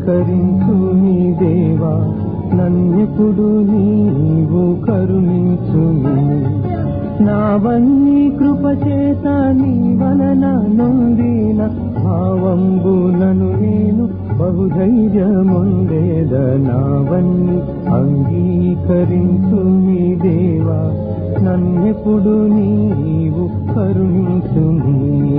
అంగీకరించు నీ దేవా నన్నెప్పుడు నీవు కరుణించుని నావన్నీ కృపచేత నీ వలన నొందిన భావంబులను నేను బహుధైర్యముండేద నావన్నీ అంగీకరించు నీ దేవా నన్నెప్పుడు నీవు కరుణించుని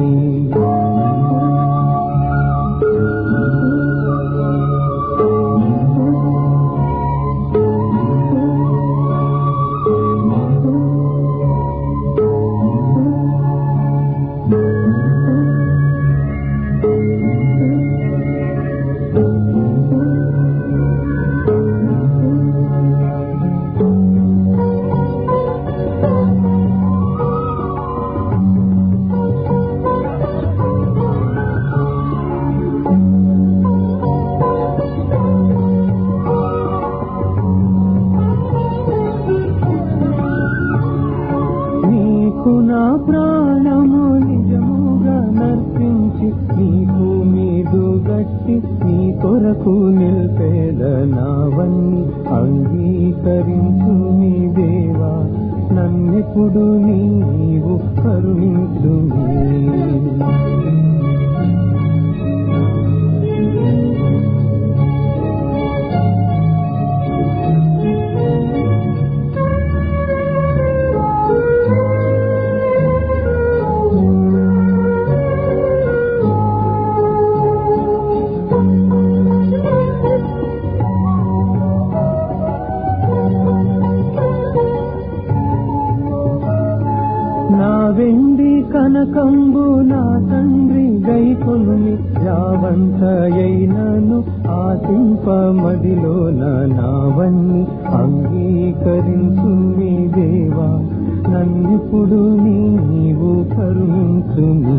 నీకు నా ప్రాణము నిజముగా నర్పించి నీకు మీదు గట్టి నీ కొరకు నిల్పేద నావన్నీ అంగీకరించు నీ దేవా నన్నెప్పుడు నీవు కరుణించు నా వెండి కనకంబు నా తండ్రి గైకొనుని యావంతయైనను ఆశింపమదిలో నావన్నీ అంగీకరించు నీ దేవా నన్నిప్పుడు నీవు కరుణించుని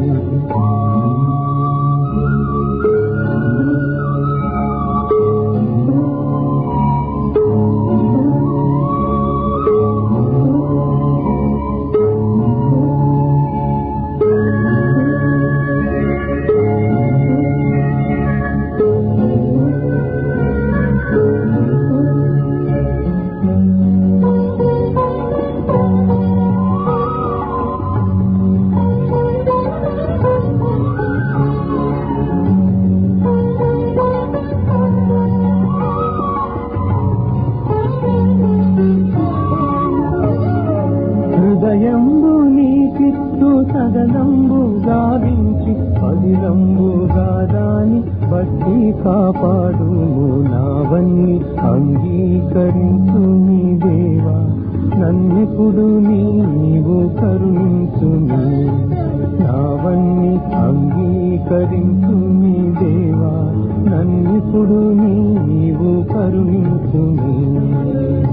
హృదయంబు నీ చిత్తు సదనంబు గావించి పదిలంబుగా దాని బట్టి కాపాడు నావన్నీ అంగీకరించు నీ దేవా నన్నెప్పుడు నీవు కరుణించుని నావన్నీ అంగీకరించు నీ దేవా నన్నెప్పుడు నీవు కరుణించుని